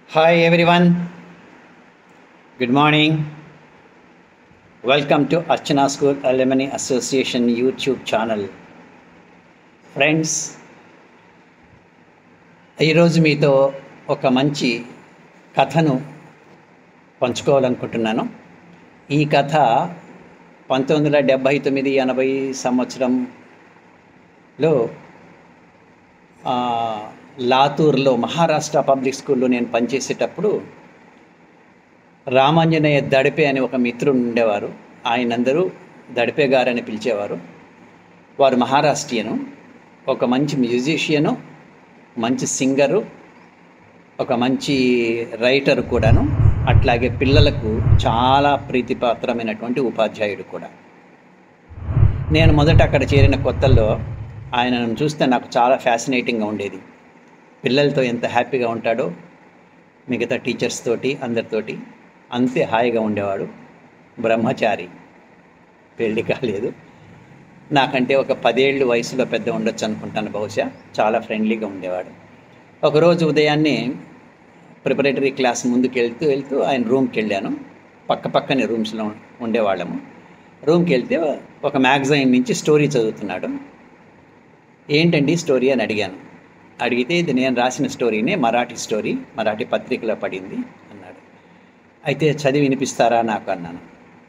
Hi everyone. Good morning. Welcome to Archana School Alumni Association YouTube channel. Friends ఈరోజు మీతో ఒక మంచి కథను పంచుకోవాలనుకుంటున్నాను ఈ కథ పంతొమ్మిది వందల డెబ్భై తొమ్మిది ఎనభై సంవత్సరంలో ఆ, లాతూర్లో మహారాష్ట్ర పబ్లిక్ స్కూల్లో నేను పనిచేసేటప్పుడు రామాంజనేయ దడిపే అనే ఒక మిత్రుడు ఉండేవారు ఆయనందరూ దడిపే గారు అని పిలిచేవారు వారు మహారాష్ట్రియను ఒక మంచి మ్యూజిషియను మంచి సింగరు ఒక మంచి రైటర్ కూడాను అట్లాగే పిల్లలకు చాలా ప్రీతిపాత్రమైనటువంటి ఉపాధ్యాయుడు కూడా నేను మొదట అక్కడ చేరిన కొత్తల్లో ఆయనను చూస్తే నాకు చాలా ఫ్యాసినేటింగ్గా ఉండేది పిల్లలతో ఎంత హ్యాపీగా ఉంటాడో మిగతా టీచర్స్ తోటి అందరితోటి అంతే హాయిగా ఉండేవాడు బ్రహ్మచారి పెళ్ళి కాలేదు నాకంటే ఒక పదేళ్ళు వయసులో పెద్ద ఉండొచ్చు అనుకుంటాను బహుశా చాలా ఫ్రెండ్లీగా ఉండేవాడు ఒకరోజు ఉదయాన్నే ప్రిపరేటరీ క్లాస్ ముందుకు వెళ్తూ వెళ్తూ ఆయన రూమ్కి వెళ్ళాను పక్క పక్కనే రూమ్స్లో ఉండేవాళ్ళము రూమ్కి వెళ్తే ఒక మ్యాగజైన్ నుంచి స్టోరీ చదువుతున్నాడు ఏంటండి స్టోరీ అని అడిగాను అడిగితే ఇది నేను రాసిన స్టోరీనే మరాఠీ స్టోరీ మరాఠీ పత్రికలో పడింది అన్నాడు అయితే చదివి వినిపిస్తారా నాకు అన్నాను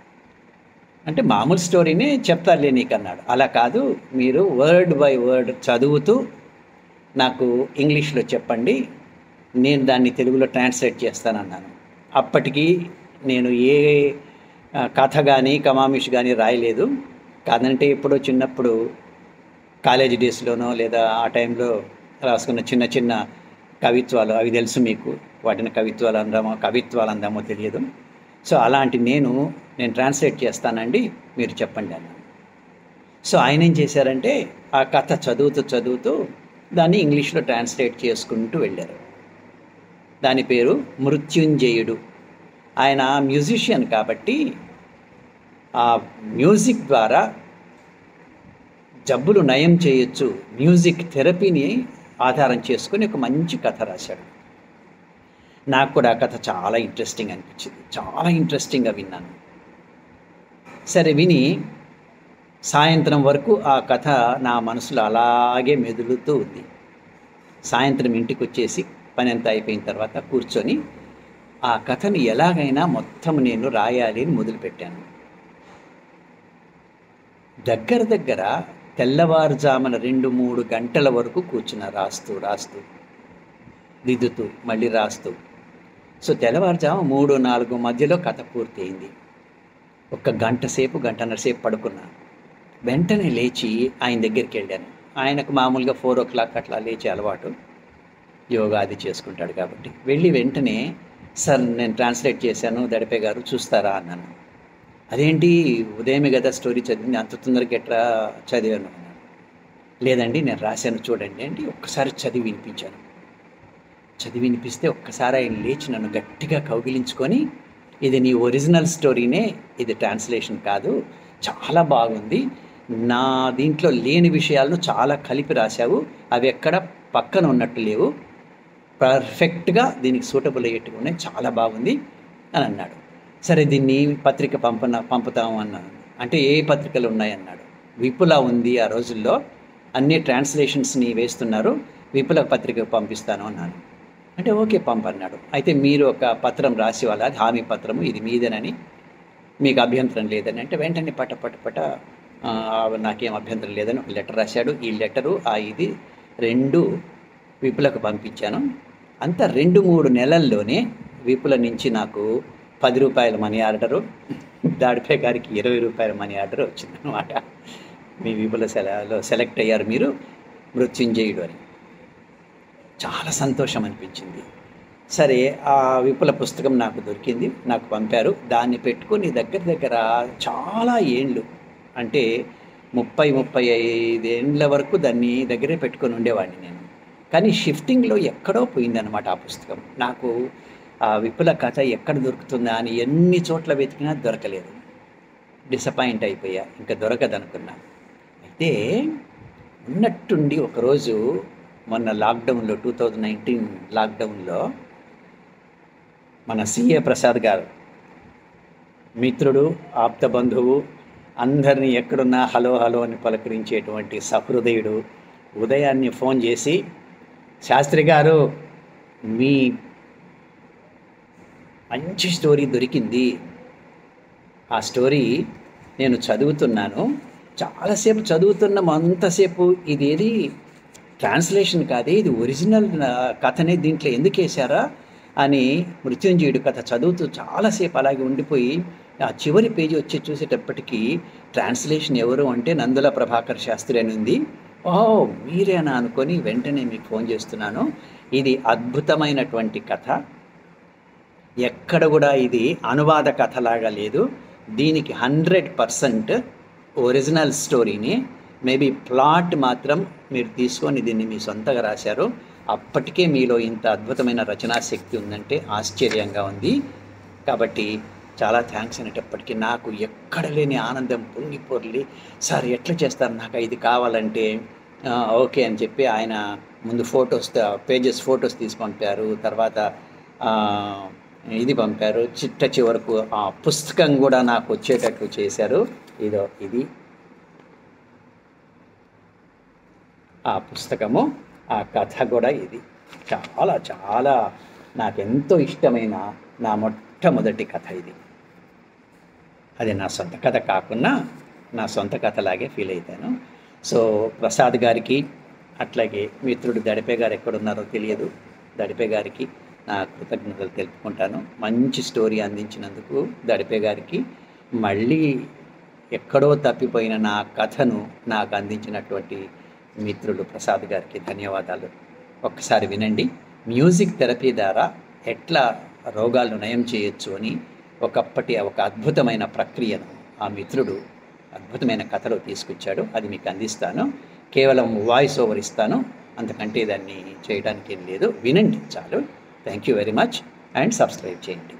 అంటే మామూలు స్టోరీనే చెప్తారులే నీకు అన్నాడు అలా కాదు మీరు వర్డ్ బై వర్డ్ చదువుతూ నాకు ఇంగ్లీష్లో చెప్పండి నేను దాన్ని తెలుగులో ట్రాన్స్లేట్ చేస్తానన్నాను అప్పటికి నేను ఏ ఆ, కథ కానీ కమామిష్ కానీ రాయలేదు కాదంటే ఎప్పుడో చిన్నప్పుడు కాలేజ్ డేస్లోనో లేదా ఆ టైంలో రాసుకున్న చిన్న చిన్న కవిత్వాలు అవి తెలుసు మీకు వాటిని కవిత్వాలు అందామో కవిత్వాలు అందామో తెలియదు సో అలాంటి నేను నేను ట్రాన్స్లేట్ చేస్తానండి మీరు చెప్పండి అన్నాను సో ఆయన ఏం చేశారంటే ఆ కథ చదువుతూ చదువుతూ దాన్ని ఇంగ్లీష్లో ట్రాన్స్లేట్ చేసుకుంటూ వెళ్ళారు దాని పేరు మృత్యుంజయుడు ఆయన మ్యూజిషియన్ కాబట్టి ఆ మ్యూజిక్ ద్వారా జబ్బులు నయం చేయొచ్చు మ్యూజిక్ థెరపీని ఆధారం చేసుకుని ఒక మంచి కథ రాశాడు నాకు కూడా ఆ కథ చాలా ఇంట్రెస్టింగ్ అనిపించింది చాలా ఇంట్రెస్టింగ్గా విన్నాను సరే విని సాయంత్రం వరకు ఆ కథ నా మనసులో అలాగే మెదులుతూ ఉంది సాయంత్రం ఇంటికి వచ్చేసి పని అంతా అయిపోయిన తర్వాత కూర్చొని ఆ కథను ఎలాగైనా మొత్తం నేను రాయాలి అని మొదలుపెట్టాను దగ్గర దగ్గర తెల్లవారుజామున రెండు మూడు గంటల వరకు కూర్చున్న రాస్తూ రాస్తూ దిద్దుతూ మళ్ళీ రాస్తూ సో తెల్లవారుజాము మూడు నాలుగు మధ్యలో కథ పూర్తి అయింది ఒక గంట సేపు గంటన్నర సేపు పడుకున్నా వెంటనే లేచి ఆయన దగ్గరికి వెళ్ళాను ఆయనకు మామూలుగా ఫోర్ ఓ క్లాక్ అట్లా లేచి అలవాటు యోగా అది చేసుకుంటాడు కాబట్టి వెళ్ళి వెంటనే సార్ నేను ట్రాన్స్లేట్ చేశాను దడిపే గారు చూస్తారా అన్నాను అదేంటి ఉదయమే కదా స్టోరీ చదివింది అంత తొందరగా ఎట్లా చదివాను అన్నాడు లేదండి నేను రాశాను చూడండి అంటే ఒక్కసారి చదివి వినిపించాను చదివి వినిపిస్తే ఒక్కసారి ఆయన లేచి నన్ను గట్టిగా కౌగిలించుకొని ఇది నీ ఒరిజినల్ స్టోరీనే ఇది ట్రాన్స్లేషన్ కాదు చాలా బాగుంది నా దీంట్లో లేని విషయాలను చాలా కలిపి రాశావు అవి ఎక్కడ పక్కన ఉన్నట్టు లేవు పర్ఫెక్ట్గా దీనికి సూటబుల్ అయ్యేట్టుగా ఉన్నాయి చాలా బాగుంది అని అన్నాడు సరే దీన్ని పత్రిక పంపన పంపుతాము అన్నాను అంటే ఏ పత్రికలు ఉన్నాయన్నాడు విపుల ఉంది ఆ రోజుల్లో అన్ని ట్రాన్స్లేషన్స్ని వేస్తున్నారు విపుల పత్రిక పంపిస్తాను అన్నాను అంటే ఓకే పంపన్నాడు అయితే మీరు ఒక పత్రం రాసి వాళ్ళ అది హామీ పత్రము ఇది మీదేనని మీకు అభ్యంతరం లేదని అంటే వెంటనే పట పట పట ఆ, నాకేం అభ్యంతరం లేదని ఒక లెటర్ రాశాడు ఈ లెటరు ఆ ఇది రెండు విపులకు పంపించాను అంత రెండు మూడు నెలల్లోనే విపుల నుంచి నాకు పది రూపాయల మనీ ఆర్డరు దాడిపై గారికి ఇరవై రూపాయల మనీ ఆర్డర్ వచ్చిందనమాట మీ విపుల సెలలో సెలెక్ట్ అయ్యారు మీరు మృత్యుంజయుడు అని చాలా సంతోషం అనిపించింది సరే ఆ విపుల పుస్తకం నాకు దొరికింది నాకు పంపారు దాన్ని పెట్టుకొని దగ్గర దగ్గర చాలా ఏండ్లు అంటే ముప్పై ముప్పై ఐదేండ్ల వరకు దాన్ని దగ్గరే పెట్టుకొని ఉండేవాడిని నేను కానీ షిఫ్టింగ్లో ఎక్కడో పోయిందనమాట ఆ పుస్తకం నాకు ఆ విపుల కథ ఎక్కడ దొరుకుతుందా అని ఎన్ని చోట్ల వెతికినా దొరకలేదు డిసప్పాయింట్ అయిపోయా ఇంకా దొరకదనుకున్నా అయితే ఉన్నట్టుండి ఒకరోజు మొన్న లాక్డౌన్లో టూ థౌజండ్ నైన్టీన్ లాక్డౌన్లో మన సిఏ ప్రసాద్ గారు మిత్రుడు ఆప్త బంధువు అందరినీ ఎక్కడున్నా హలో హలో అని పలకరించేటువంటి సహృదయుడు ఉదయాన్నే ఫోన్ చేసి శాస్త్రి గారు మీ మంచి స్టోరీ దొరికింది ఆ స్టోరీ నేను చదువుతున్నాను చాలాసేపు చదువుతున్నాం అంతసేపు ఇదేది ట్రాన్స్లేషన్ కాదే ఇది ఒరిజినల్ ఆ, కథనే దీంట్లో ఎందుకు వేశారా అని మృత్యుంజయుడు కథ చదువుతూ చాలాసేపు అలాగే ఉండిపోయి ఆ చివరి పేజీ వచ్చి చూసేటప్పటికి ట్రాన్స్లేషన్ ఎవరు అంటే నందుల ప్రభాకర్ శాస్త్రి అని ఉంది ఓ మీరేనా అనుకొని వెంటనే మీకు ఫోన్ చేస్తున్నాను ఇది అద్భుతమైనటువంటి కథ ఎక్కడ కూడా ఇది అనువాద కథలాగా లేదు దీనికి హండ్రెడ్ పర్సెంట్ ఒరిజినల్ స్టోరీని మేబీ ప్లాట్ మాత్రం మీరు తీసుకొని దీన్ని మీ సొంతగా రాశారు అప్పటికే మీలో ఇంత అద్భుతమైన రచనా శక్తి ఉందంటే ఆశ్చర్యంగా ఉంది కాబట్టి చాలా థ్యాంక్స్ అనేటప్పటికీ నాకు ఎక్కడ లేని ఆనందం పొంగి పొర్లి సార్ ఎట్లా చేస్తారు నాకు ఇది కావాలంటే "ఆ, ఓకే అని చెప్పి ఆయన ముందు ఫొటోస్ పేజెస్ ఫొటోస్ తీసి పంపారు తర్వాత ఆ, ఇది పంపారు చిట్ట చివరకు ఆ పుస్తకం కూడా నాకు వచ్చేటట్లు చేశారు ఇదో ఇది ఆ పుస్తకము ఆ కథ కూడా ఇది చాలా చాలా నాకెంతో ఇష్టమైన నా మొట్టమొదటి కథ ఇది అది నా సొంత కథ కాకుండా నా సొంత కథలాగే ఫీల్ అవుతాను సో ప్రసాద్ గారికి అట్లాగే మిత్రుడు దడిపే గారు ఎక్కడున్నారో తెలియదు దడిపే గారికి నా కృతజ్ఞతలు తెలుపుకుంటాను మంచి స్టోరీ అందించినందుకు దడిపే గారికి మళ్ళీ ఎక్కడో తప్పిపోయిన నా కథను నాకు అందించినటువంటి మిత్రులు ప్రసాద్ గారికి ధన్యవాదాలు ఒక్కసారి వినండి మ్యూజిక్ థెరపీ ద్వారా ఎట్లా రోగాలను నయం చేయొచ్చు అని ఒకప్పటి ఒక అద్భుతమైన ప్రక్రియను ఆ మిత్రుడు అద్భుతమైన కథలో తీసుకొచ్చాడు అది మీకు అందిస్తాను కేవలం వాయిస్ ఓవర్ ఇస్తాను అంతకంటే దాన్ని చేయడానికి ఏం లేదు వినండి చాలు thank you very much and subscribe చేయండి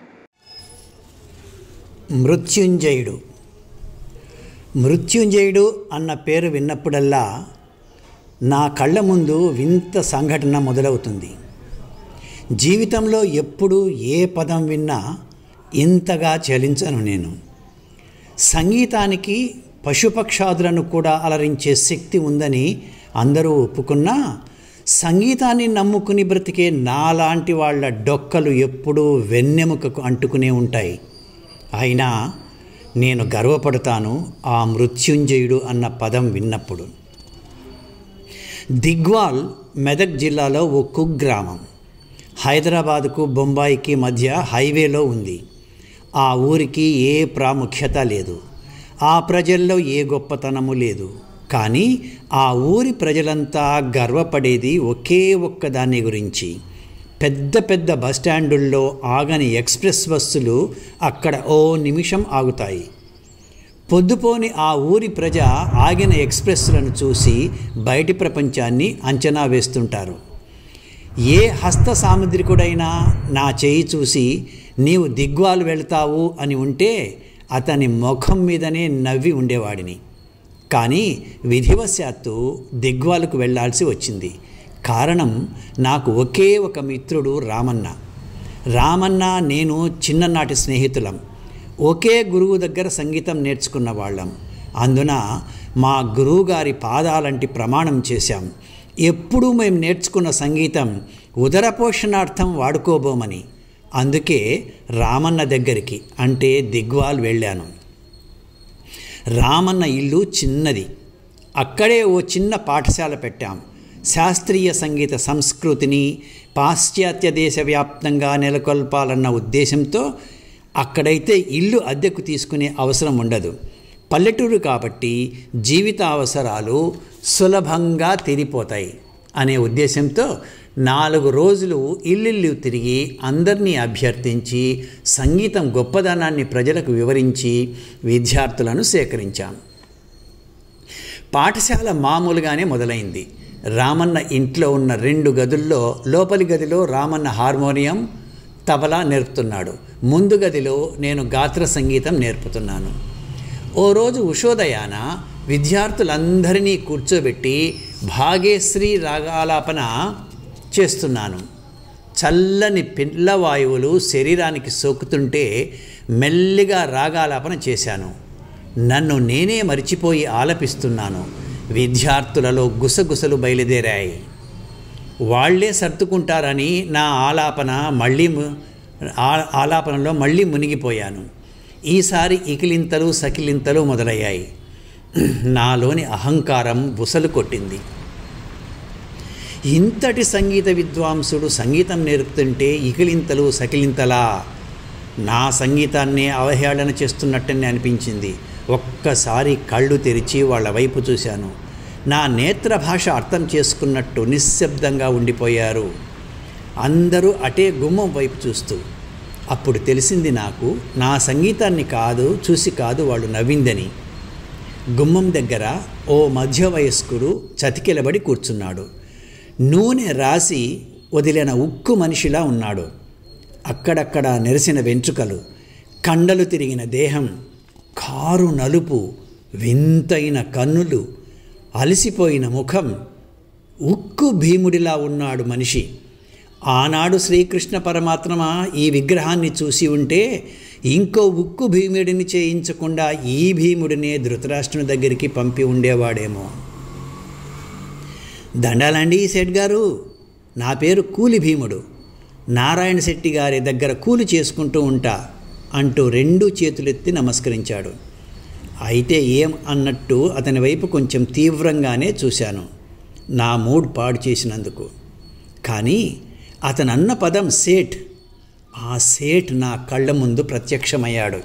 మృత్యుంజయుడు మృత్యుంజయుడు అన్న పేరు విన్నప్పుడల్లా నా కళ్ళ ముందు వింత సంఘటన మొదలవుతుంది జీవితంలో ఎప్పుడు ఏ పదం విన్నా ఇంతగా చలించను నేను సంగీతానికి పశుపక్షాదులను కూడా అలరించే శక్తి ఉందని అందరూ ఒప్పుకున్నా సంగీతాన్ని నమ్ముకుని బ్రతికే నాలాంటి వాళ్ళ డొక్కలు ఎప్పుడూ వెన్నెముకకు అంటుకునే ఉంటాయి అయినా నేను గర్వపడతాను ఆ మృత్యుంజయుడు అన్న పదం విన్నప్పుడు దిగ్వాల్ మెదక్ జిల్లాలో ఓ కుగ్రామం హైదరాబాదుకు బొంబాయికి మధ్య హైవేలో ఉంది ఆ ఊరికి ఏ ప్రాముఖ్యత లేదు ఆ ప్రజల్లో ఏ గొప్పతనము లేదు కానీ ఆ ఊరి ప్రజలంతా గర్వపడేది ఒకే ఒక్క దాని గురించి పెద్ద పెద్ద బస్టాండుల్లో ఆగని ఎక్స్ప్రెస్ బస్సులు అక్కడ ఓ నిమిషం ఆగుతాయి పొద్దుపోని ఆ ఊరి ప్రజ ఆగిన ఎక్స్ప్రెస్లను చూసి బయటి ప్రపంచాన్ని అంచనా వేస్తుంటారు ఏ హస్త సాముద్రికుడైనా నా చేయి చూసి నీవు దిగ్వాలు వెళ్తావు అని ఉంటే అతని ముఖం మీదనే నవ్వి ఉండేవాడిని కానీ విధివశాత్తు దిగ్వాలకు వెళ్ళాల్సి వచ్చింది కారణం నాకు ఒకే ఒక మిత్రుడు రామన్న రామన్న నేను చిన్ననాటి స్నేహితులం ఒకే గురువు దగ్గర సంగీతం నేర్చుకున్న వాళ్ళం అందున మా గురువుగారి పాదాలంటి ప్రమాణం చేశాం ఎప్పుడూ మేము నేర్చుకున్న సంగీతం ఉదరపోషణార్థం వాడుకోబోమని అందుకే రామన్న దగ్గరికి అంటే దిగ్వాల్ వెళ్ళాను రామన్న ఇల్లు చిన్నది అక్కడే ఓ చిన్న పాఠశాల పెట్టాం శాస్త్రీయ సంగీత సంస్కృతిని పాశ్చాత్య దేశవ్యాప్తంగా నెలకొల్పాలన్న ఉద్దేశంతో అక్కడైతే ఇల్లు అద్దెకు తీసుకునే అవసరం ఉండదు పల్లెటూరు కాబట్టి జీవిత అవసరాలు సులభంగా తీరిపోతాయి అనే ఉద్దేశంతో నాలుగు రోజులు ఇల్లిల్లు తిరిగి అందరినీ అభ్యర్థించి సంగీతం గొప్పదనాన్ని ప్రజలకు వివరించి విద్యార్థులను సేకరించాం పాఠశాల మామూలుగానే మొదలైంది రామన్న ఇంట్లో ఉన్న రెండు గదుల్లో లోపలి గదిలో రామన్న హార్మోనియం తబలా నేర్పుతున్నాడు ముందు గదిలో నేను గాత్ర సంగీతం నేర్పుతున్నాను ఓ రోజు ఉషోదయాన విద్యార్థులందరినీ కూర్చోబెట్టి భాగ్యశ్రీ రాగాలాపన చేస్తున్నాను చల్లని పిల్లవాయువులు శరీరానికి సోకుతుంటే మెల్లిగా రాగాలాపన చేశాను నన్ను నేనే మరిచిపోయి ఆలపిస్తున్నాను విద్యార్థులలో గుసగుసలు బయలుదేరాయి వాళ్లే సర్దుకుంటారని నా ఆలాపన మళ్ళీ ము- ఆ- ఆలాపనలో మళ్ళీ మునిగిపోయాను ఈసారి ఇకిలింతలు సకిలింతలు మొదలయ్యాయి నాలోని అహంకారం బుసలు కొట్టింది ఇంతటి సంగీత విద్వాంసుడు సంగీతం నేర్పుతుంటే ఇకిలింతలు సకిలింతలా నా సంగీతాన్ని అవహేళన చేస్తున్నట్టని అనిపించింది ఒక్కసారి కళ్ళు తెరిచి వాళ్ళ వైపు చూశాను నా నేత్ర భాష అర్థం చేసుకున్నట్టు నిశ్శబ్దంగా ఉండిపోయారు అందరూ అటే గుమ్మం వైపు చూస్తూ అప్పుడు తెలిసింది నాకు నా సంగీతాన్ని కాదు చూసి కాదు వాళ్ళు నవ్విందని గుమ్మం దగ్గర ఓ మధ్య వయస్కుడు చతికిలబడి కూర్చున్నాడు నూనె రాసి వదిలిన ఉక్కు మనిషిలా ఉన్నాడు అక్కడక్కడ నెరిసిన వెంట్రుకలు కండలు తిరిగిన దేహం కారు నలుపు వింతైన కన్నులు అలసిపోయిన ముఖం ఉక్కు భీముడిలా ఉన్నాడు మనిషి ఆనాడు శ్రీకృష్ణ పరమాత్మ ఈ విగ్రహాన్ని చూసి ఉంటే ఇంకో ఉక్కు భీముడిని చేయించకుండా ఈ భీముడినే ధృతరాష్ట్రుని దగ్గరికి పంపి ఉండేవాడేమో దండాలండి శెట్ గారు నా పేరు కూలి భీముడు నారాయణ శెట్టి గారి దగ్గర కూలి చేసుకుంటూ ఉంటా అంటూ రెండు చేతులెత్తి నమస్కరించాడు అయితే ఏం అన్నట్టు అతని వైపు కొంచెం తీవ్రంగానే చూశాను నా మూడ్ పాడు చేసినందుకు కానీ అతను అన్న పదం సేట్ ఆ సేట్ నా కళ్ళ ముందు ప్రత్యక్షమయ్యాడు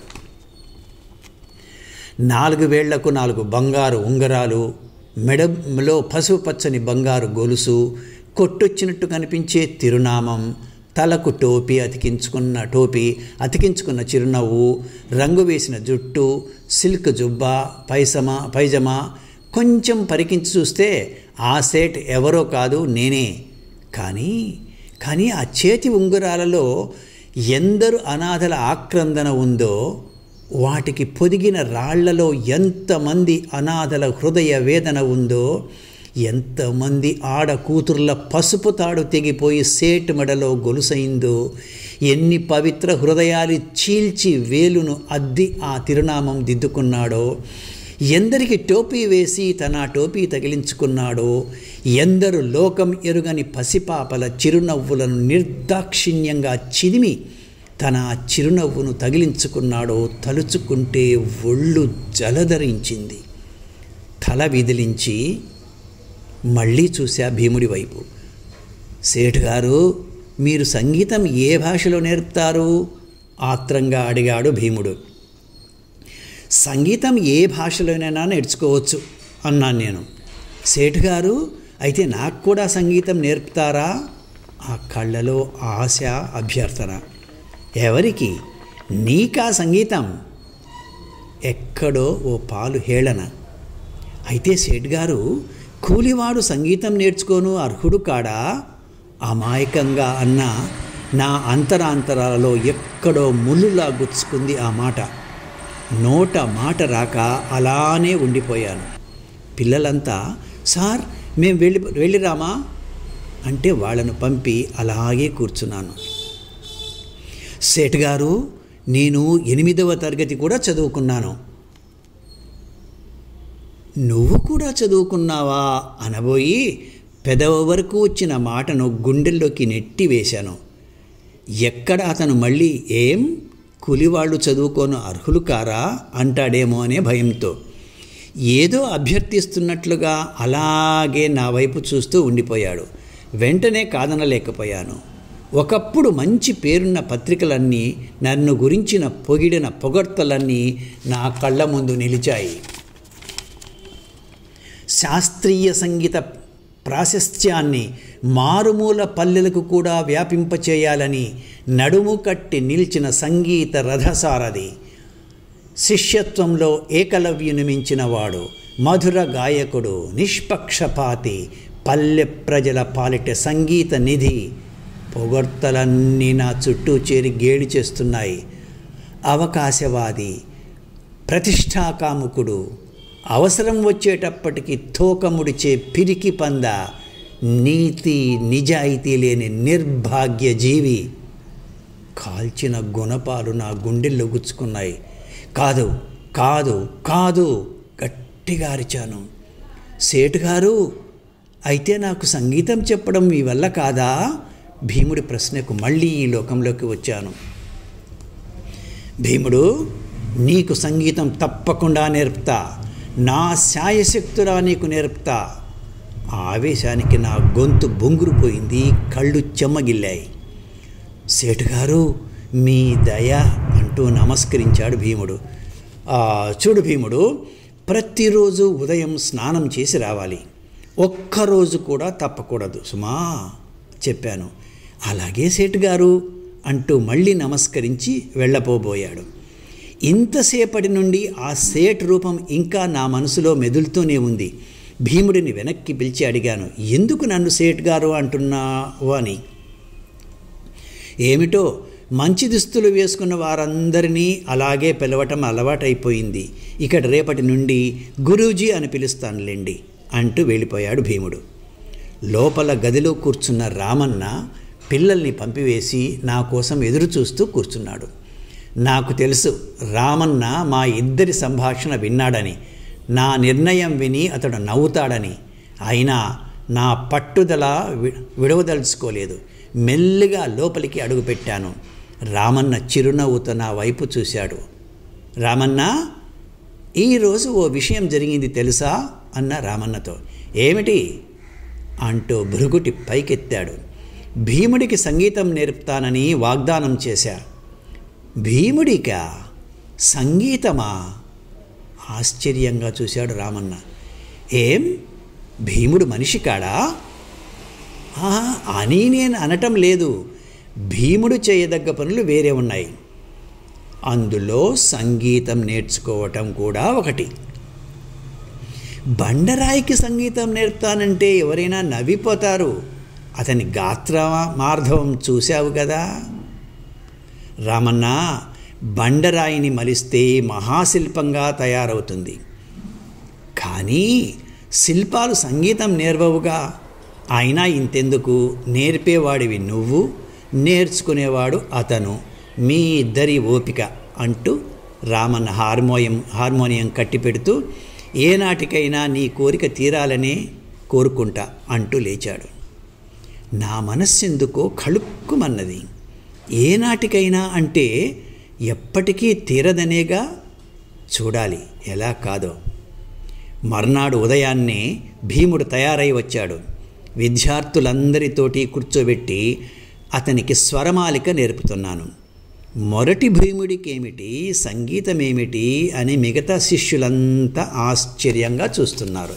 నాలుగు వేళ్లకు నాలుగు బంగారు ఉంగరాలు మెడలో పసుపు పచ్చని బంగారు గొలుసు కొట్టొచ్చినట్టు కనిపించే తిరునామం తలకు టోపీ అతికించుకున్న టోపీ అతికించుకున్న చిరునవ్వు రంగు వేసిన జుట్టు సిల్క్ జుబ్బా పైసమా పైజమా కొంచెం పరికించి చూస్తే ఆ సేట్ ఎవరో కాదు నేనే కానీ కానీ ఆ చేతి ఉంగరాలలో ఎందరు అనాథల ఆక్రందన ఉందో వాటికి పొదిగిన రాళ్లలో ఎంతమంది అనాథల హృదయ వేదన ఉందో ఎంతమంది ఆడ కూతుర్ల పసుపు తాడు తెగిపోయి సేటు మెడలో గొలుసైందో ఎన్ని పవిత్ర హృదయాలు చీల్చి వేలును అద్ది ఆ తిరునామం దిద్దుకున్నాడో ఎందరికి టోపీ వేసి తన టోపీ తగిలించుకున్నాడో ఎందరు లోకం ఎరుగని పసిపాపల చిరునవ్వులను నిర్దాక్షిణ్యంగా చిదిమి తన చిరునవ్వును తగిలించుకున్నాడో తలుచుకుంటే ఒళ్ళు జలధరించింది తల విదిలించి మళ్ళీ చూశా భీముడి వైపు సేటు గారు మీరు సంగీతం ఏ భాషలో నేర్పుతారు ఆత్రంగా అడిగాడు భీముడు సంగీతం ఏ భాషలోనైనా నేర్చుకోవచ్చు అన్నాను నేను సేటు గారు అయితే నాకు కూడా సంగీతం నేర్పుతారా ఆ కళ్ళలో ఆశ అభ్యర్థన ఎవరికి నీకా సంగీతం ఎక్కడో ఓ పాలు హేళన అయితే సేట్ గారు కూలివాడు సంగీతం నేర్చుకోను అర్హుడు కాడా అమాయకంగా అన్న నా అంతరాంతరాలలో ఎక్కడో ముళ్ళులా గుచ్చుకుంది ఆ మాట నోట మాట రాక అలానే ఉండిపోయాను పిల్లలంతా సార్ మేము వెళ్ళి వెళ్ళిరామా అంటే వాళ్ళను పంపి అలాగే కూర్చున్నాను సేట్ గారు నేను ఎనిమిదవ తరగతి కూడా చదువుకున్నాను నువ్వు కూడా చదువుకున్నావా అనబోయి పెదవ వరకు వచ్చిన మాటను గుండెల్లోకి నెట్టి వేశాను ఎక్కడ అతను మళ్ళీ ఏం కూలివాళ్ళు చదువుకోను అర్హులు కారా అంటాడేమో అనే భయంతో ఏదో అభ్యర్థిస్తున్నట్లుగా అలాగే నా వైపు చూస్తూ ఉండిపోయాడు వెంటనే కాదనలేకపోయాను ఒకప్పుడు మంచి పేరున్న పత్రికలన్నీ నన్ను గురించిన పొగిడిన పొగడ్తలన్నీ నా కళ్ళ ముందు నిలిచాయి శాస్త్రీయ సంగీత ప్రాశస్త్యాన్ని మారుమూల పల్లెలకు కూడా వ్యాపింపచేయాలని నడుము కట్టి నిలిచిన సంగీత రథసారథి శిష్యత్వంలో ఏకలవ్యుని మించినవాడు మధుర గాయకుడు నిష్పక్షపాతి పల్లె ప్రజల పాలిట సంగీత నిధి పొగడ్తలన్నీ నా చుట్టూ చేరి గేడి చేస్తున్నాయి అవకాశవాది ప్రతిష్టాకాముకుడు అవసరం వచ్చేటప్పటికి తోకముడిచే పిరికి పంద నీతి నిజాయితీ లేని నిర్భాగ్య జీవి కాల్చిన గుణపాలు నా గుండెల్లో గుచ్చుకున్నాయి కాదు కాదు కాదు గట్టిగా అరిచాను సేటు గారు అయితే నాకు సంగీతం చెప్పడం మీ వల్ల కాదా భీముడి ప్రశ్నకు మళ్ళీ ఈ లోకంలోకి వచ్చాను భీముడు నీకు సంగీతం తప్పకుండా నేర్పుతా నా శాయశక్తులా నీకు నేర్పుతా ఆ ఆవేశానికి నా గొంతు బొంగురుపోయింది కళ్ళు చెమ్మగిల్లాయి సేటుగారు మీ దయ అంటూ నమస్కరించాడు భీముడు "ఆ, చూడు భీముడు ప్రతిరోజు ఉదయం స్నానం చేసి రావాలి ఒక్కరోజు కూడా తప్పకూడదు సుమా చెప్పాను అలాగే సేటు గారు అంటూ మళ్ళీ నమస్కరించి వెళ్ళపోబోయాడు ఇంతసేపటి నుండి ఆ సేట్ రూపం ఇంకా నా మనసులో మెదులుతూనే ఉంది భీముడిని వెనక్కి పిలిచి అడిగాను ఎందుకు నన్ను సేట్ గారు అంటున్నావు అని ఏమిటో మంచి దుస్తులు వేసుకున్న వారందరినీ అలాగే పిలవటం అలవాటైపోయింది ఇక్కడ రేపటి నుండి గురూజీ అని పిలుస్తానులేండి అంటూ వెళ్ళిపోయాడు భీముడు లోపల గదిలో కూర్చున్న రామన్న పిల్లల్ని పంపివేసి నా కోసం ఎదురు చూస్తూ కూర్చున్నాడు నాకు తెలుసు రామన్న మా ఇద్దరి సంభాషణ విన్నాడని నా నిర్ణయం విని అతడు నవ్వుతాడని అయినా నా పట్టుదల వి- విడవదలుచుకోలేదు మెల్లిగా లోపలికి అడుగుపెట్టాను రామన్న చిరునవ్వుతో నా వైపు చూశాడు రామన్న ఈరోజు ఓ విషయం జరిగింది తెలుసా అన్న రామన్నతో ఏమిటి అంటూ భృగుటి పైకెత్తాడు భీముడికి సంగీతం నేర్పుతానని వాగ్దానం చేశా భీముడికా సంగీతమా ఆశ్చర్యంగా చూశాడు రామన్న ఏం భీముడు మనిషి కాడా "ఆ, అని నేను అనటం లేదు భీముడు చేయదగ్గ పనులు వేరే ఉన్నాయి అందులో సంగీతం నేర్చుకోవటం కూడా ఒకటి బండరాయికి సంగీతం నేర్పుతానంటే ఎవరైనా నవ్విపోతారు అతని గాత్ర మార్ధవం చూశావు కదా రామన్న బండరాయిని మలిస్తే మహాశిల్పంగా తయారవుతుంది కానీ శిల్పాలు సంగీతం నేర్వవుగా అయినా ఇంతెందుకు నేర్పేవాడివి నువ్వు నేర్చుకునేవాడు అతను మీ ఇద్దరి ఓపిక అంటూ రామన్న హార్మోనియం హార్మోనియం కట్టిపెడుతూ ఏనాటికైనా నీ కోరిక తీరాలనే కోరుకుంటా అంటూ లేచాడు నా మనస్సెందుకో కళుక్కుమన్నది ఏనాటికైనా అంటే ఎప్పటికీ తీరదనేగా చూడాలి ఎలా కాదో మర్నాడు ఉదయాన్నే భీముడు తయారై వచ్చాడు విద్యార్థులందరితోటి కూర్చోబెట్టి అతనికి స్వరమాలిక నేర్పుతున్నాను మొరటి భీముడికేమిటి సంగీతమేమిటి అని మిగతా శిష్యులంతా ఆశ్చర్యంగా చూస్తున్నారు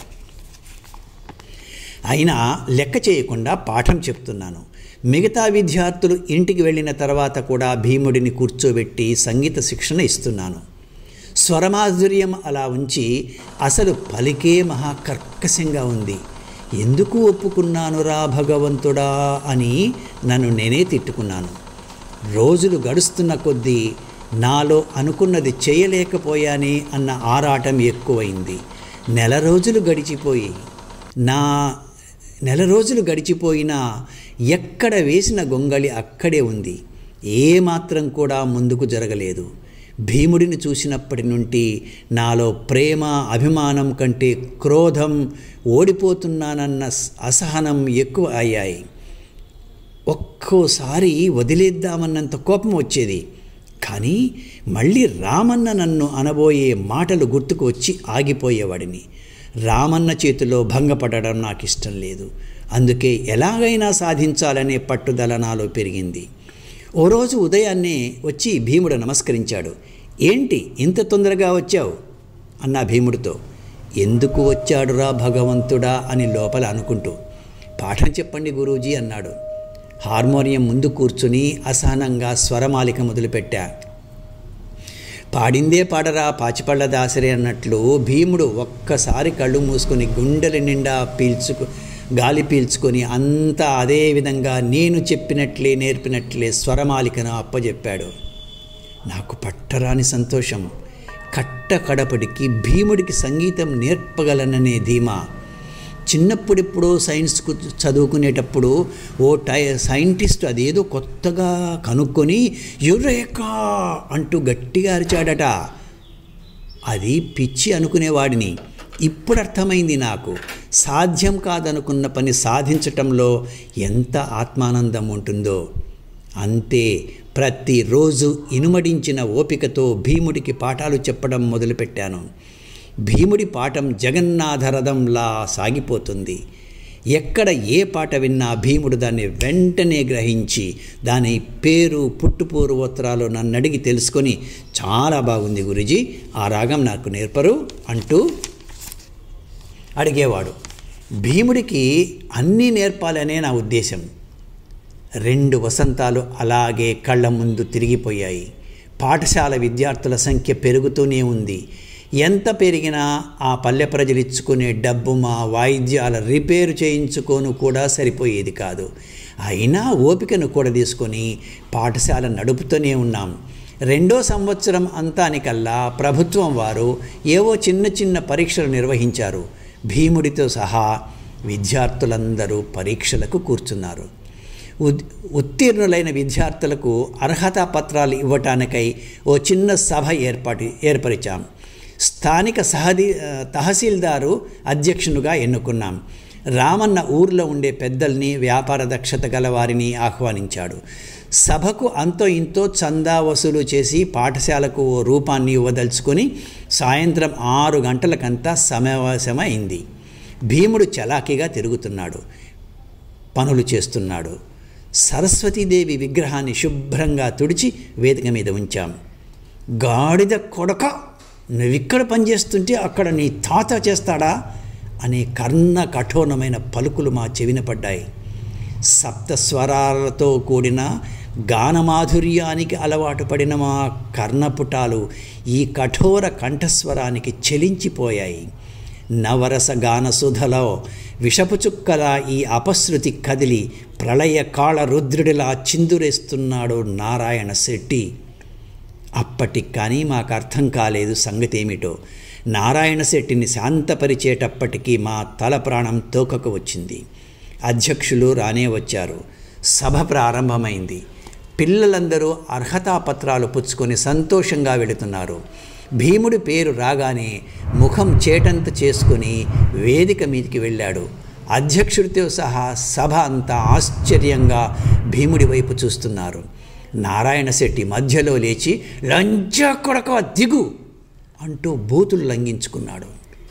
అయినా లెక్క చేయకుండా పాఠం చెప్తున్నాను మిగతా విద్యార్థులు ఇంటికి వెళ్ళిన తర్వాత కూడా భీముడిని కూర్చోబెట్టి సంగీత శిక్షణ ఇస్తున్నాను స్వరమాధుర్యం అలా ఉంచి అసలు పలికే మహా కర్కశంగా ఉంది ఎందుకు ఒప్పుకున్నానురా భగవంతుడా అని నన్ను నేనే తిట్టుకున్నాను రోజులు గడుస్తున్న కొద్దీ నాలో అనుకున్నది చేయలేకపోయానే అన్న ఆరాటం ఎక్కువైంది నెల రోజులు గడిచిపోయి నా నెల రోజులు గడిచిపోయినా ఎక్కడ వేసిన గొంగళి అక్కడే ఉంది ఏమాత్రం కూడా ముందుకు జరగలేదు భీముడిని చూసినప్పటి నుండి నాలో ప్రేమ అభిమానం కంటే క్రోధం ఓడిపోతున్నానన్న స్- అసహనం ఎక్కువ అయ్యాయి ఒక్కోసారి వదిలేద్దామన్నంత కోపం వచ్చేది కానీ మళ్ళీ రామన్న నన్ను అనబోయే మాటలు గుర్తుకు వచ్చి ఆగిపోయేవాడిని రామన్న చేతిలో భంగపడడం నాకు ఇష్టం లేదు అందుకే ఎలాగైనా సాధించాలనే పట్టుదల నాలో పెరిగింది ఓ రోజు ఉదయాన్నే వచ్చి భీముడు నమస్కరించాడు ఏంటి ఇంత తొందరగా వచ్చావు అన్నా భీముడితో ఎందుకు వచ్చాడురా భగవంతుడా అని లోపల అనుకుంటూ పాఠం చెప్పండి గురూజీ అన్నాడు హార్మోనియం ముందు కూర్చుని అసహనంగా స్వరమాలిక మొదలుపెట్టా పాడిందే పాడరా పాచిపళ్ళ దాసరి అన్నట్లు భీముడు ఒక్కసారి కళ్ళు మూసుకొని గుండెల నిండా పీల్చుకు గాలి పీల్చుకొని అంతా అదే విధంగా నేను చెప్పినట్లే నేర్పినట్లే స్వరమాలికను అప్పజెప్పాడు నాకు పట్టరాని సంతోషం కట్ట కడపడికి భీముడికి సంగీతం నేర్పగలననే ధీమా చిన్నప్పుడెప్పుడో సైన్స్కు చదువుకునేటప్పుడు ఓ టై సైంటిస్ట్ అదేదో కొత్తగా కనుక్కొని యురేకా అంటూ గట్టిగా అరిచాడట అది పిచ్చి అనుకునేవాడిని ఇప్పుడు అర్థమైంది నాకు సాధ్యం కాదనుకున్న పని సాధించటంలో ఎంత ఆత్మానందం ఉంటుందో అంతే ప్రతిరోజు ఇనుమడించిన ఓపికతో భీముడికి పాఠాలు చెప్పడం మొదలుపెట్టాను భీముడి పాఠం జగన్నాథరథంలా సాగిపోతుంది ఎక్కడ ఏ పాట విన్నా భీముడు దాన్ని వెంటనే గ్రహించి దాని పేరు పుట్టుపూర్వోత్తరాలు నన్ను అడిగి తెలుసుకొని చాలా బాగుంది గురుజీ ఆ రాగం నాకు నేర్పరు అంటూ అడిగేవాడు భీముడికి అన్నీ నేర్పాలనే నా ఉద్దేశం రెండు వసంతాలు అలాగే కళ్ళ ముందు తిరిగిపోయాయి పాఠశాల విద్యార్థుల సంఖ్య పెరుగుతూనే ఉంది ఎంత పెరిగినా ఆ పల్లె ప్రజలు ఇచ్చుకునే డబ్బు మా వాయిద్యాల రిపేరు చేయించుకోను కూడా సరిపోయేది కాదు అయినా ఓపికను కూడా తీసుకొని పాఠశాల నడుపుతూనే ఉన్నాం రెండో సంవత్సరం అంతానికల్లా ప్రభుత్వం వారు ఏవో చిన్న చిన్న పరీక్షలు నిర్వహించారు భీముడితో సహా విద్యార్థులందరూ పరీక్షలకు కూర్చున్నారు ఉద్ ఉత్తీర్ణులైన విద్యార్థులకు అర్హతా పత్రాలు ఇవ్వటానికై ఓ చిన్న సభ ఏర్పాటు ఏర్పరిచాం స్థానిక సహది తహసీల్దారు అధ్యక్షునిగా ఎన్నుకున్నాం రామన్న ఊర్లో ఉండే పెద్దల్ని వ్యాపార దక్షత గల వారిని ఆహ్వానించాడు సభకు అంతో ఇంతో చందా వసూలు చేసి పాఠశాలకు ఓ రూపాన్ని ఇవ్వదలుచుకొని సాయంత్రం ఆరు గంటలకంతా సమావేశమైంది భీముడు చలాకీగా తిరుగుతున్నాడు పనులు చేస్తున్నాడు సరస్వతీదేవి విగ్రహాన్ని శుభ్రంగా తుడిచి వేదిక మీద ఉంచాం గాడిద కొడక నువ్విక్కడ పనిచేస్తుంటే అక్కడ నీ తాత చేస్తాడా అనే కర్ణ కఠోరమైన పలుకులు మా చెవిన పడ్డాయి సప్తస్వరాలతో కూడిన గానమాధుర్యానికి అలవాటు పడిన మా కర్ణపుటాలు ఈ కఠోర కంఠస్వరానికి చెలించిపోయాయి నవరస గానసుధలో విషపు చుక్కల ఈ అపశృతి కదిలి ప్రళయ కాళ రుద్రుడిలా చిందురేస్తున్నాడు నారాయణ శెట్టి అప్పటికి కానీ మాకు అర్థం కాలేదు సంగతి ఏమిటో నారాయణ శెట్టిని శాంతపరిచేటప్పటికీ మా తల ప్రాణం తోకకు వచ్చింది అధ్యక్షులు రానే వచ్చారు సభ ప్రారంభమైంది పిల్లలందరూ అర్హతాపత్రాలు పుచ్చుకొని సంతోషంగా వెళుతున్నారు భీముడి పేరు రాగానే ముఖం చేటంత చేసుకుని వేదిక మీదికి వెళ్ళాడు అధ్యక్షుడితో సహా సభ అంతా ఆశ్చర్యంగా భీముడి వైపు చూస్తున్నారు నారాయణ శెట్టి మధ్యలో లేచి లంచ కొడక దిగు అంటూ బూతులు లంఘించుకున్నాడు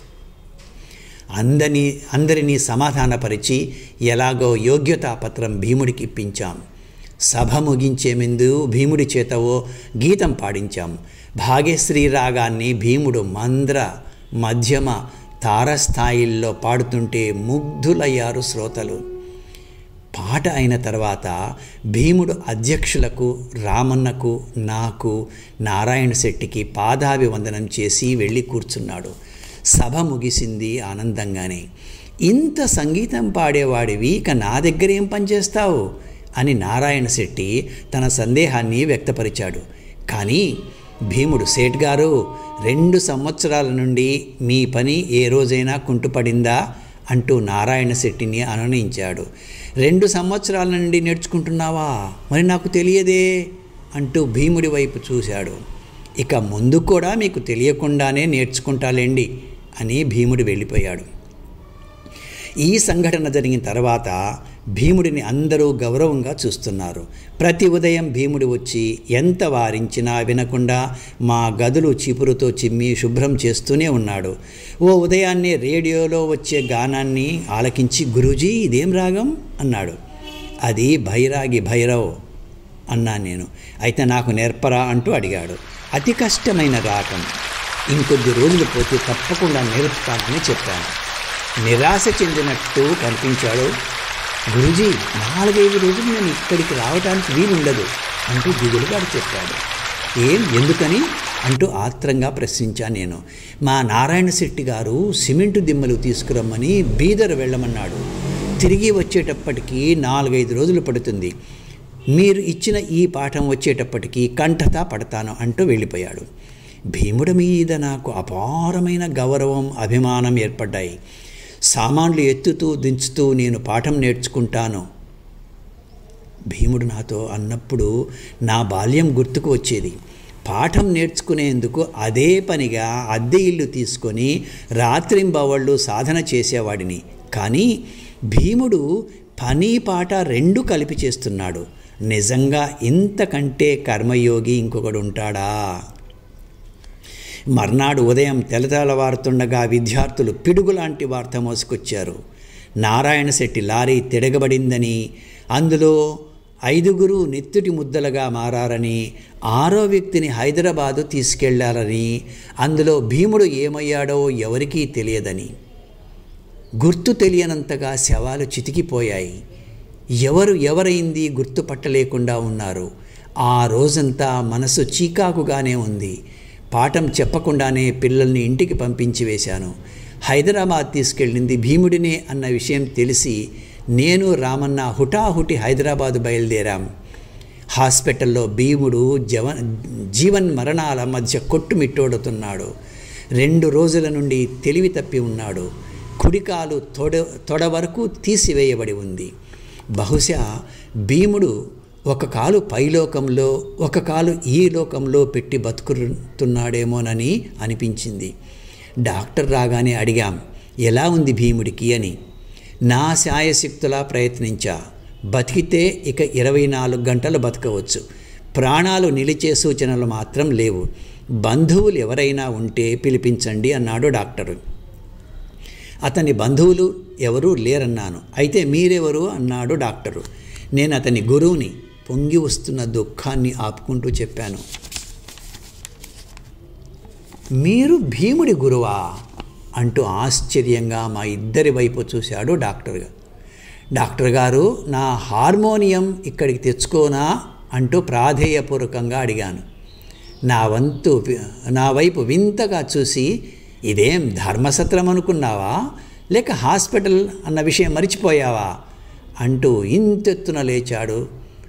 అందరినీ అందరినీ సమాధానపరిచి ఎలాగో యోగ్యతాపత్రం భీముడికి ఇప్పించాం సభ ముగించే ముందు భీముడి చేతవో గీతం పాడించాం భాగ్యశ్రీ రాగాన్ని భీముడు మంద్ర మధ్యమ తారస్థాయిల్లో పాడుతుంటే ముగ్ధులయ్యారు శ్రోతలు పాట అయిన తర్వాత భీముడు అధ్యక్షులకు రామన్నకు నాకు నారాయణ శెట్టికి పాదాభివందనం చేసి వెళ్ళి కూర్చున్నాడు సభ ముగిసింది ఆనందంగానే ఇంత సంగీతం పాడేవాడివి ఇక నా దగ్గర ఏం పనిచేస్తావు అని నారాయణ శెట్టి తన సందేహాన్ని వ్యక్తపరిచాడు కానీ భీముడు సేట్ గారు రెండు సంవత్సరాల నుండి మీ పని ఏ రోజైనా కుంటుపడిందా అంటూ నారాయణ శెట్టిని అనునయించాడు రెండు సంవత్సరాల నుండి నేర్చుకుంటున్నావా మరి నాకు తెలియదే అంటూ భీముడి వైపు చూశాడు ఇక ముందు కూడా మీకు తెలియకుండానే నేర్చుకుంటాలేండి అని భీముడు వెళ్ళిపోయాడు ఈ సంఘటన జరిగిన తర్వాత భీముడిని అందరూ గౌరవంగా చూస్తున్నారు ప్రతి ఉదయం భీముడు వచ్చి ఎంత వారించినా వినకుండా మా గదులు చీపురుతో చిమ్మి శుభ్రం చేస్తూనే ఉన్నాడు ఓ ఉదయాన్నే రేడియోలో వచ్చే గానాన్ని ఆలకించి గురూజీ ఇదేం రాగం అన్నాడు అది భైరాగి భైరవ్ అన్నా నేను అయితే నాకు నేర్పరా అంటూ అడిగాడు అతి కష్టమైన రాగం ఇంకొద్ది రోజులు పోతే తప్పకుండా నేర్పుతానని చెప్పాను నిరాశ చెందినట్టు కనిపించాడు గురుజీ నాలుగైదు రోజులు నేను ఇక్కడికి రావడానికి వీలుండదు అంటూ దిగులుగాడు చెప్పాడు ఏం ఎందుకని అంటూ ఆత్రంగా ప్రశ్నించాను నేను మా నారాయణ శెట్టి గారు సిమెంటు దిమ్మలు తీసుకురమ్మని బీదర్ వెళ్ళమన్నాడు తిరిగి వచ్చేటప్పటికి నాలుగైదు రోజులు పడుతుంది మీరు ఇచ్చిన ఈ పాఠం వచ్చేటప్పటికి కంఠత పడతాను అంటూ వెళ్ళిపోయాడు భీముడి మీద నాకు అపారమైన గౌరవం అభిమానం ఏర్పడ్డాయి సామాన్లు ఎత్తుతూ దించుతూ నేను పాఠం నేర్చుకుంటాను భీముడు నాతో అన్నప్పుడు నా బాల్యం గుర్తుకు వచ్చేది పాఠం నేర్చుకునేందుకు అదే పనిగా అద్దె ఇల్లు తీసుకొని రాత్రింబవళ్ళు సాధన చేసేవాడిని కానీ భీముడు పని పాట రెండు కలిపి చేస్తున్నాడు నిజంగా ఇంతకంటే కర్మయోగి ఇంకొకడు ఉంటాడా మర్నాడు ఉదయం తెలతెలవారుతుండగా విద్యార్థులు పిడుగులాంటి వార్త మోసుకొచ్చారు నారాయణ శెట్టి లారీ తిరగబడిందని అందులో ఐదుగురు నెత్తుటి ముద్దలుగా మారారని ఆరో వ్యక్తిని హైదరాబాదు తీసుకెళ్లారని అందులో భీముడు ఏమయ్యాడో ఎవరికీ తెలియదని గుర్తు తెలియనంతగా శవాలు చితికిపోయాయి ఎవరు ఎవరైంది గుర్తుపట్టలేకుండా ఉన్నారు ఆ రోజంతా మనసు చీకాకుగానే ఉంది పాఠం చెప్పకుండానే పిల్లల్ని ఇంటికి పంపించి వేశాను హైదరాబాద్ తీసుకెళ్ళింది భీముడినే అన్న విషయం తెలిసి నేను రామన్న హుటాహుటి హైదరాబాద్ బయలుదేరాం హాస్పిటల్లో భీముడు జవ జీవన్ మరణాల మధ్య కొట్టుమిట్టోడుతున్నాడు రెండు రోజుల నుండి తెలివి తప్పి ఉన్నాడు కుడికాలు తొడ తొడ వరకు తీసివేయబడి ఉంది బహుశా భీముడు ఒక కాలు పైలోకంలో ఒక కాలు ఈ లోకంలో పెట్టి బతుకుతున్నాడేమోనని అనిపించింది డాక్టర్ రాగానే అడిగాం ఎలా ఉంది భీముడికి అని నా శాయశక్తులా ప్రయత్నించా బతికితే ఇక ఇరవై నాలుగు గంటలు బతకవచ్చు ప్రాణాలు నిలిచే సూచనలు మాత్రం లేవు బంధువులు ఎవరైనా ఉంటే పిలిపించండి అన్నాడు డాక్టరు అతని బంధువులు ఎవరూ లేరన్నాను అయితే మీరెవరు అన్నాడు డాక్టరు నేను అతని గురువుని పొంగి వస్తున్న దుఃఖాన్ని ఆపుకుంటూ చెప్పాను మీరు భీముడి గురువా అంటూ ఆశ్చర్యంగా మా ఇద్దరి వైపు చూశాడు డాక్టర్ గారు డాక్టర్ గారు నా హార్మోనియం ఇక్కడికి తెచ్చుకోనా అంటూ ప్రాధేయపూర్వకంగా అడిగాను నా వంతు నా వైపు వింతగా చూసి ఇదేం ధర్మసత్రం అనుకున్నావా లేక హాస్పిటల్ అన్న విషయం మరిచిపోయావా అంటూ ఇంతెత్తున లేచాడు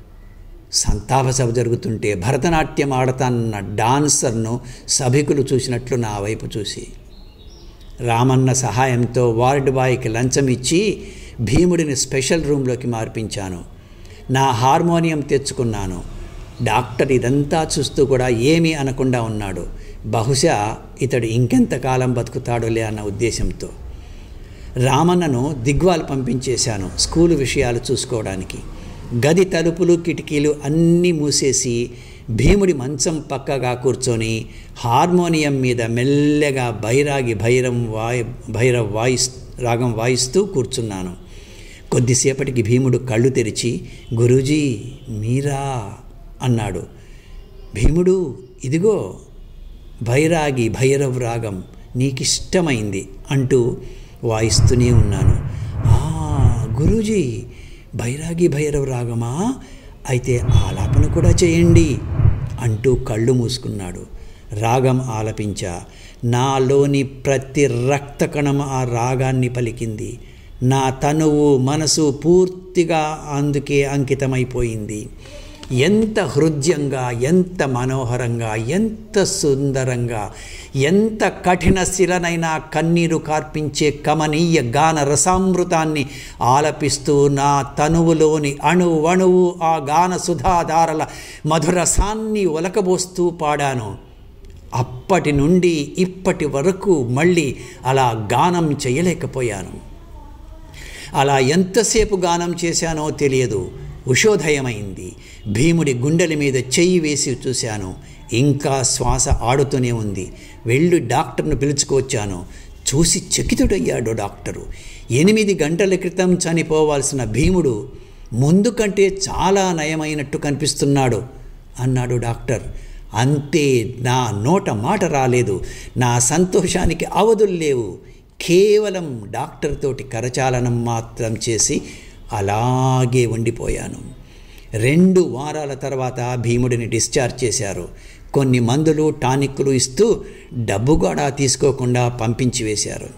సంతాప సభ జరుగుతుంటే భరతనాట్యం ఆడతానన్న డాన్సర్ను సభికులు చూసినట్లు నా వైపు చూసి రామన్న సహాయంతో వార్డ్ బాయ్కి లంచం ఇచ్చి భీముడిని స్పెషల్ రూమ్లోకి మార్పించాను నా హార్మోనియం తెచ్చుకున్నాను డాక్టర్ ఇదంతా చూస్తూ కూడా ఏమీ అనకుండా ఉన్నాడు బహుశా ఇతడు ఇంకెంతకాలం బతుకుతాడోలే అన్న ఉద్దేశంతో రామన్నను దిగ్వాల్ పంపించేశాను స్కూలు విషయాలు చూసుకోవడానికి గది తలుపులు కిటికీలు అన్నీ మూసేసి భీముడి మంచం పక్కగా కూర్చొని హార్మోనియం మీద మెల్లగా బైరాగి భైరం వాయి భైరవ్ వాయిస్ రాగం వాయిస్తూ కూర్చున్నాను కొద్దిసేపటికి భీముడు కళ్ళు తెరిచి గురూజీ మీరా అన్నాడు భీముడు ఇదిగో భైరాగి భైరవ్ రాగం నీకిష్టమైంది అంటూ వాయిస్తూనే ఉన్నాను "ఆ, గురూజీ భైరాగి భైరవ్ రాగమా అయితే ఆలాపన కూడా చేయండి అంటూ కళ్ళు మూసుకున్నాడు రాగం ఆలపించా నాలోని ప్రతి రక్త కణం ఆ రాగాన్ని పలికింది నా తనువు మనసు పూర్తిగా అందుకే అంకితమైపోయింది ఎంత హృద్యంగా ఎంత మనోహరంగా ఎంత సుందరంగా ఎంత కఠిన శిలనైనా కన్నీరు కార్పించే కమనీయ గాన రసామృతాన్ని ఆలపిస్తూ నా తనువులోని అణువు అణువు ఆ గాన సుధాధారల మధురసాన్ని ఒలకబోస్తూ పాడాను అప్పటి నుండి ఇప్పటి వరకు మళ్ళీ అలా గానం చేయలేకపోయాను అలా ఎంతసేపు గానం చేశానో తెలియదు ఉషోదయమైంది భీముడి గుండెల మీద చెయ్యి వేసి చూశాను ఇంకా శ్వాస ఆడుతూనే ఉంది వెళ్ళి డాక్టర్ను పిలుచుకొచ్చాను చూసి చకితుడయ్యాడు డాక్టరు ఎనిమిది గంటల క్రితం చనిపోవాల్సిన భీముడు ముందు కంటే చాలా నయమైనట్టు కనిపిస్తున్నాడు అన్నాడు డాక్టర్ అంతే నా నోట మాట రాలేదు నా సంతోషానికి అవధులు లేవు కేవలం డాక్టర్ తోటి కరచాలనం మాత్రం చేసి అలాగే ఉండిపోయాను రెండు వారాల తర్వాత భీముడిని డిశ్చార్జ్ చేశారు కొన్ని మందులు టానిక్లు ఇస్తూ డబ్బు కూడా తీసుకోకుండా పంపించి వేశారు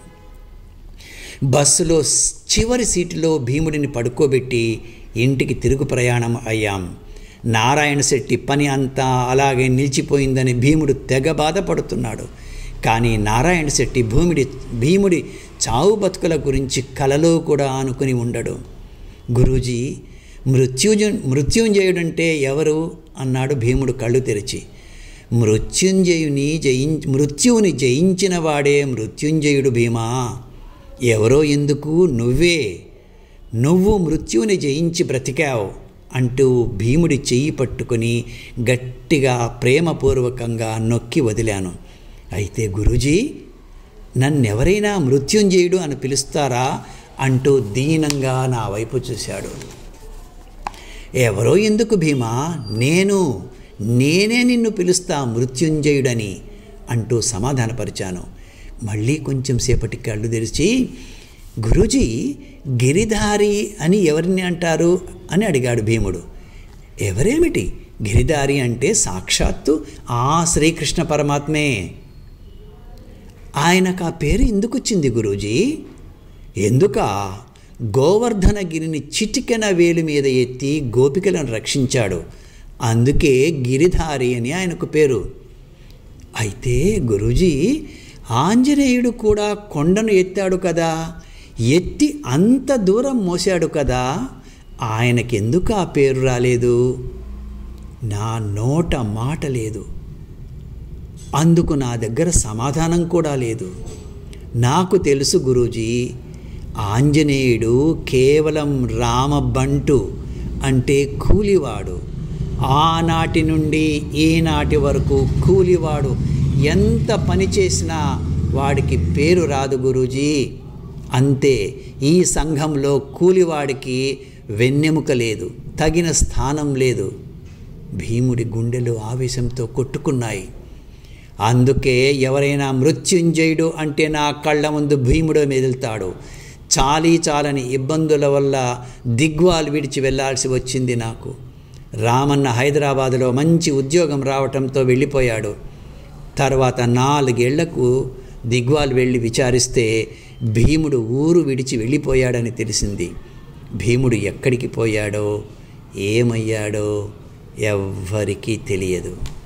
బస్సులో చివరి సీటులో భీముడిని పడుకోబెట్టి ఇంటికి తిరుగు ప్రయాణం అయ్యాం నారాయణ శెట్టి పని అంతా అలాగే నిలిచిపోయిందని భీముడు తెగ బాధపడుతున్నాడు కానీ నారాయణ శెట్టి భూమిడి భీముడి చావు బతుకుల గురించి కలలో కూడా ఆనుకుని ఉండడు గురూజీ మృత్యుజ మృత్యుంజయుడంటే ఎవరు అన్నాడు భీముడు కళ్ళు తెరిచి మృత్యుంజయుని జయిం మృత్యువుని జయించిన వాడే మృత్యుంజయుడు భీమా ఎవరో ఎందుకు నువ్వే నువ్వు మృత్యువుని జయించి బ్రతికావు అంటూ భీముడి చెయ్యి పట్టుకుని గట్టిగా ప్రేమపూర్వకంగా నొక్కి వదిలాను అయితే గురూజీ నన్నెవరైనా మృత్యుంజయుడు అని పిలుస్తారా అంటూ దీనంగా నా వైపు చూశాడు ఎవరో ఎందుకు భీమా నేను నేనే నిన్ను పిలుస్తా మృత్యుంజయుడని అంటూ సమాధానపరిచాను మళ్ళీ కొంచెం సేపటి కళ్ళు తెరిచి గురూజీ గిరిధారి అని ఎవరిని అంటారు అని అడిగాడు భీముడు ఎవరేమిటి గిరిధారి అంటే సాక్షాత్తు ఆ శ్రీకృష్ణ పరమాత్మే ఆయనకు ఆ పేరు ఎందుకు వచ్చింది గురూజీ ఎందుక గోవర్ధనగిరిని చిటికెన వేలు మీద ఎత్తి గోపికలను రక్షించాడు అందుకే గిరిధారి అని ఆయనకు పేరు అయితే గురూజీ ఆంజనేయుడు కూడా కొండను ఎత్తాడు కదా ఎత్తి అంత దూరం మోసాడు కదా ఆయనకెందుకు ఆ పేరు రాలేదు నా నోట మాట లేదు అందుకు నా దగ్గర సమాధానం కూడా లేదు నాకు తెలుసు గురూజీ ఆంజనేయుడు కేవలం రామబంటు అంటే కూలివాడు ఆనాటి నుండి ఈనాటి వరకు కూలివాడు ఎంత పని చేసినా వాడికి పేరు రాదు గురూజీ అంతే ఈ సంఘంలో కూలివాడికి వెన్నెముక లేదు తగిన స్థానం లేదు భీముడి గుండెలు ఆవేశంతో కొట్టుకున్నాయి అందుకే ఎవరైనా మృత్యుంజయుడు అంటే నా కళ్ళ ముందు భీముడు మెదులుతాడు చాలీ చాలని ఇబ్బందుల వల్ల దిగ్వాలు విడిచి వెళ్ళాల్సి వచ్చింది నాకు రామన్న హైదరాబాదులో మంచి ఉద్యోగం రావటంతో వెళ్ళిపోయాడు తర్వాత నాలుగేళ్లకు దిగ్వాల్ వెళ్ళి విచారిస్తే భీముడు ఊరు విడిచి వెళ్ళిపోయాడని తెలిసింది భీముడు ఎక్కడికి పోయాడో ఏమయ్యాడో ఎవ్వరికీ తెలియదు